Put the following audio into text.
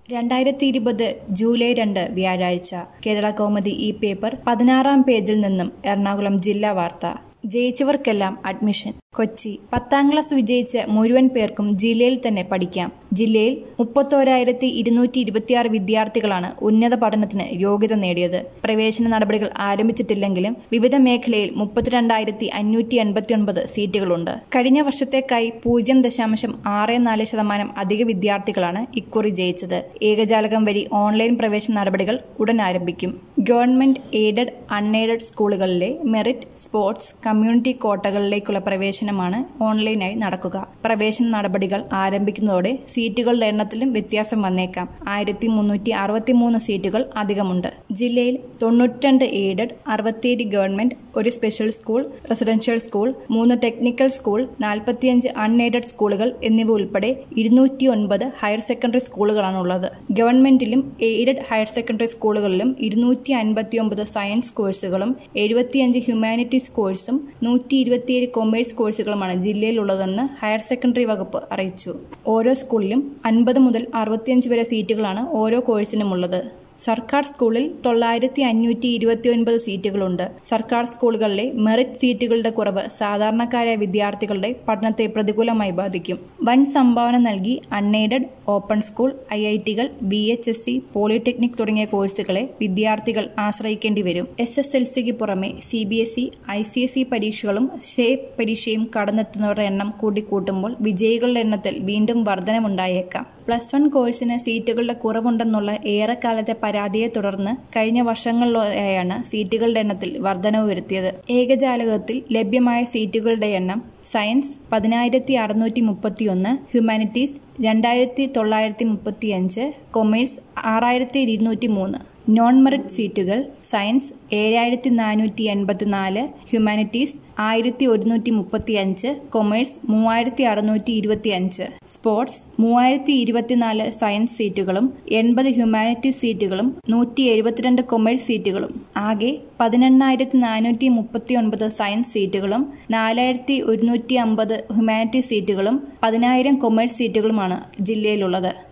രണ്ടായിരത്തി ഇരുപത് ജൂലൈ രണ്ട് വ്യാഴാഴ്ച കേരള കൗമുദി ഈ പേപ്പർ പതിനാറാം പേജിൽ നിന്നും എറണാകുളം ജില്ലാ വാർത്ത ജയിച്ചവർക്കെല്ലാം അഡ്മിഷൻ കൊച്ചി പത്താം ക്ലാസ് വിജയിച്ച മുഴുവൻ പേർക്കും ജില്ലയിൽ തന്നെ പഠിക്കാം ജില്ലയിൽ മുപ്പത്തോരായിരത്തി ഇരുന്നൂറ്റി ഇരുപത്തിയാറ് വിദ്യാർത്ഥികളാണ് ഉന്നത പഠനത്തിന് യോഗ്യത നേടിയത് പ്രവേശന നടപടികൾ ആരംഭിച്ചിട്ടില്ലെങ്കിലും വിവിധ മേഖലയിൽ മുപ്പത്തിരണ്ടായിരത്തി അഞ്ഞൂറ്റി എൺപത്തി ഒൻപത് സീറ്റുകളുണ്ട് കഴിഞ്ഞ വർഷത്തേക്കായി പൂജ്യം ദശാംശം ആറ് നാല് ശതമാനം അധിക വിദ്യാർത്ഥികളാണ് ഇക്കുറി ജയിച്ചത് ഏകജാലകം വഴി ഓൺലൈൻ പ്രവേശന നടപടികൾ ഉടൻ ആരംഭിക്കും ഗവൺമെന്റ് എയ്ഡഡ് അൺഎയ്ഡഡ് സ്കൂളുകളിലെ മെറിറ്റ് സ്പോർട്സ് കമ്മ്യൂണിറ്റി കോട്ടകളിലേക്കുള്ള പ്രവേശനമാണ് ഓൺലൈനായി നടക്കുക പ്രവേശന നടപടികൾ ആരംഭിക്കുന്നതോടെ സീറ്റുകളുടെ എണ്ണത്തിലും വ്യത്യാസം വന്നേക്കാം ആയിരത്തി മുന്നൂറ്റി അറുപത്തിമൂന്ന് സീറ്റുകൾ അധികമുണ്ട് ജില്ലയിൽ തൊണ്ണൂറ്റിരണ്ട് എയ്ഡഡ് അറുപത്തിയേഴ് ഗവൺമെന്റ് ഒരു സ്പെഷ്യൽ സ്കൂൾ റെസിഡൻഷ്യൽ സ്കൂൾ മൂന്ന് ടെക്നിക്കൽ സ്കൂൾ നാൽപ്പത്തിയഞ്ച് അൺഎയ്ഡഡ് സ്കൂളുകൾ എന്നിവ ഉൾപ്പെടെ ഇരുന്നൂറ്റി ഒൻപത് ഹയർ സെക്കൻഡറി സ്കൂളുകളാണുള്ളത് ഗവൺമെന്റിലും എയ്ഡഡ് ഹയർ സെക്കൻഡറി സ്കൂളുകളിലും ഇരുന്നൂറ്റി അൻപത്തിയൊമ്പത് സയൻസ് കോഴ്സുകളും എഴുപത്തിയഞ്ച് ഹ്യൂമാനിറ്റീസ് കോഴ്സും നൂറ്റി ഇരുപത്തിയേഴ് കൊമേഴ്സ് കോഴ്സുകളുമാണ് ജില്ലയിലുള്ളതെന്ന് ഹയർ സെക്കൻഡറി വകുപ്പ് അറിയിച്ചു ഓരോ സ്കൂളിലും അൻപത് മുതൽ അറുപത്തിയഞ്ച് വരെ സീറ്റുകളാണ് ഓരോ കോഴ്സിനുമുള്ളത് സർക്കാർ സ്കൂളിൽ തൊള്ളായിരത്തി അഞ്ഞൂറ്റി ഇരുപത്തി ഒൻപത് സീറ്റുകളുണ്ട് സർക്കാർ സ്കൂളുകളിലെ മെറിറ്റ് സീറ്റുകളുടെ കുറവ് സാധാരണക്കാരായ വിദ്യാർത്ഥികളുടെ പഠനത്തെ പ്രതികൂലമായി ബാധിക്കും വൻ സംഭാവന നൽകി unaided open school I I ടികൾ B H S C polytechnic തുടങ്ങിയ കോഴ്സുകളെ വിദ്യാർത്ഥികൾ ആശ്രയിക്കേണ്ടി വരും എസ് എസ് എൽ സിക്ക് പുറമെ C B S E I C S E പരീക്ഷകളും ഷേപ്പ് പരീക്ഷയും കടന്നെത്തുന്നവരുടെ എണ്ണം കൂട്ടിക്കൂട്ടുമ്പോൾ വിജയികളുടെ എണ്ണത്തിൽ വീണ്ടും വർധനമുണ്ടായേക്കാം പ്ലസ് വൺ കോഴ്സിന് സീറ്റുകളുടെ കുറവുണ്ടെന്നുള്ള ഏറെക്കാലത്തെ പരാതിയെ തുടർന്ന് കഴിഞ്ഞ വർഷങ്ങളിലായാണ് സീറ്റുകളുടെ എണ്ണത്തിൽ വർധനവ് വരുത്തിയത് ഏകജാലകത്തിൽ ലഭ്യമായ സീറ്റുകളുടെ എണ്ണം സയൻസ് പതിനായിരത്തി അറുന്നൂറ്റി മുപ്പത്തിയൊന്ന് ഹ്യൂമാനിറ്റീസ് രണ്ടായിരത്തി തൊള്ളായിരത്തി മുപ്പത്തിയഞ്ച് കൊമേഴ്സ് ആറായിരത്തി ഇരുന്നൂറ്റി മൂന്ന് നോൺ മെറിറ്റ് സീറ്റുകൾ സയൻസ് ഏഴായിരത്തി നാനൂറ്റി എൺപത്തിനാല് ഹ്യൂമാനിറ്റീസ് ആയിരത്തി ഒരുന്നൂറ്റി മുപ്പത്തി അഞ്ച് കൊമേഴ്സ് മൂവായിരത്തി അറുന്നൂറ്റി ഇരുപത്തി അഞ്ച് സ്പോർട്സ് മൂവായിരത്തി ഇരുപത്തിനാല് സയൻസ് സീറ്റുകളും എൺപത് ഹ്യൂമാനിറ്റീസ് സീറ്റുകളും നൂറ്റി എഴുപത്തിരണ്ട് കൊമേഴ്സ് സീറ്റുകളും ആകെ പതിനെണ്ണായിരത്തി നാനൂറ്റി മുപ്പത്തി ഒൻപത് സയൻസ് സീറ്റുകളും നാലായിരത്തി ഒരുന്നൂറ്റി അമ്പത് ഹ്യൂമാനിറ്റീസ് സീറ്റുകളും പതിനായിരം കൊമേഴ്സ് സീറ്റുകളുമാണ് ജില്ലയിലുള്ളത്